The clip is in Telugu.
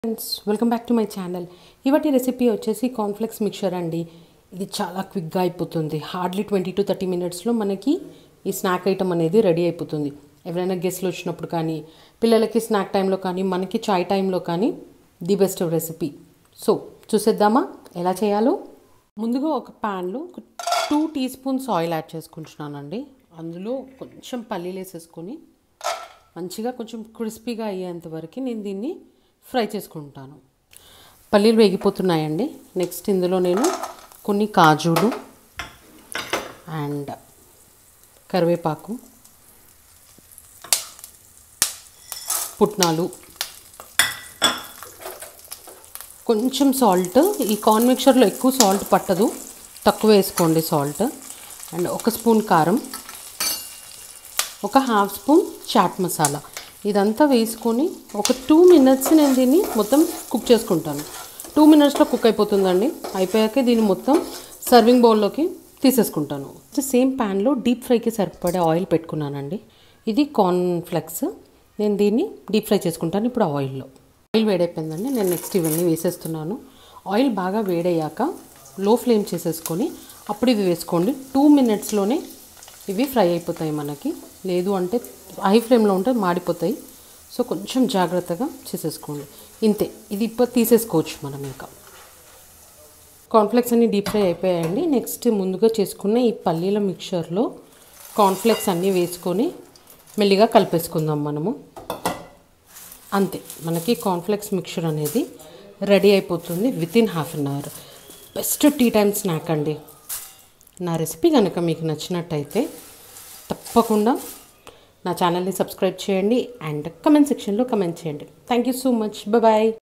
friends welcome back to my channel ఇవాటి రెసిపీ వచ్చేసి కాన్ఫ్లెక్స్ మిక్చర్ అండి ఇది చాలా క్విక్గా అయిపోతుంది హార్డ్లీ ట్వంటీ టు థర్టీ మినిట్స్లో మనకి ఈ స్నాక్ ఐటమ్ అనేది రెడీ అయిపోతుంది ఎవరైనా గెస్ట్లు వచ్చినప్పుడు కానీ పిల్లలకి స్నాక్ టైంలో కానీ మనకి చాయ్ టైంలో కానీ ది బెస్ట్ రెసిపీ సో చూసేద్దామా ఎలా చేయాలో ముందుగా ఒక ప్యాన్లో ఒక two teaspoons oil add చేసుకుంటున్నానండి అందులో కొంచెం పల్లీలు వేసేసుకొని మంచిగా కొంచెం క్రిస్పీగా అయ్యేంత వరకు నేను దీన్ని ఫ్రై చేసుకుంటాను పల్లీలు వేగిపోతున్నాయండి నెక్స్ట్ ఇందులో నేను కొన్ని కాజులు అండ్ కరివేపాకు పుట్నాలు కొంచెం సాల్ట్ ఈ కార్న్ మిక్చర్లో ఎక్కువ సాల్ట్ పట్టదు తక్కువ వేసుకోండి సాల్ట్ అండ్ ఒక స్పూన్ కారం ఒక హాఫ్ స్పూన్ చాట్ మసాలా ఇదంతా వేసుకొని ఒక టూ మినిట్స్ నేను దీన్ని మొత్తం కుక్ చేసుకుంటాను టూ మినిట్స్లో కుక్ అయిపోతుందండి అయిపోయాక దీన్ని మొత్తం సర్వింగ్ బౌల్లోకి తీసేసుకుంటాను సేమ్ ప్యాన్లో డీప్ ఫ్రైకి సరిపడే ఆయిల్ పెట్టుకున్నానండి ఇది కార్న్ ఫ్లెక్స్ నేను దీన్ని డీప్ ఫ్రై చేసుకుంటాను ఇప్పుడు ఆ ఆయిల్లో ఆయిల్ వేడైపోయిందండి నేను నెక్స్ట్ ఇవన్నీ వేసేస్తున్నాను ఆయిల్ బాగా వేడయ్యాక లో ఫ్లేమ్ చేసేసుకొని అప్పుడు ఇవి వేసుకోండి టూ మినిట్స్లోనే ఇవి ఫ్రై అయిపోతాయి మనకి లేదు అంటే హై ఫ్లేమ్లో ఉంటే మాడిపోతాయి సో కొంచెం జాగ్రత్తగా చేసేసుకోండి ఇంతే ఇది ఇప్పుడు తీసేసుకోవచ్చు మనం ఇంకా కాన్ఫ్లెక్స్ అన్ని డీప్ ఫ్రై అయిపోయాయండి నెక్స్ట్ ముందుగా చేసుకున్న ఈ పల్లీల మిక్చర్లో కాన్ఫ్లెక్స్ అన్నీ వేసుకొని మెల్లిగా కలిపేసుకుందాం మనము అంతే మనకి కాన్ఫ్లెక్స్ మిక్చర్ అనేది రెడీ అయిపోతుంది within half an hour best tea time snack అండి నా రెసిపీ కనుక మీకు నచ్చినట్టయితే తప్పకుండా నా ఛానల్ని సబ్స్క్రైబ్ చేయండి అండ్ కమెంట్ సెక్షన్లో కమెంట్ చేయండి thank you so much bye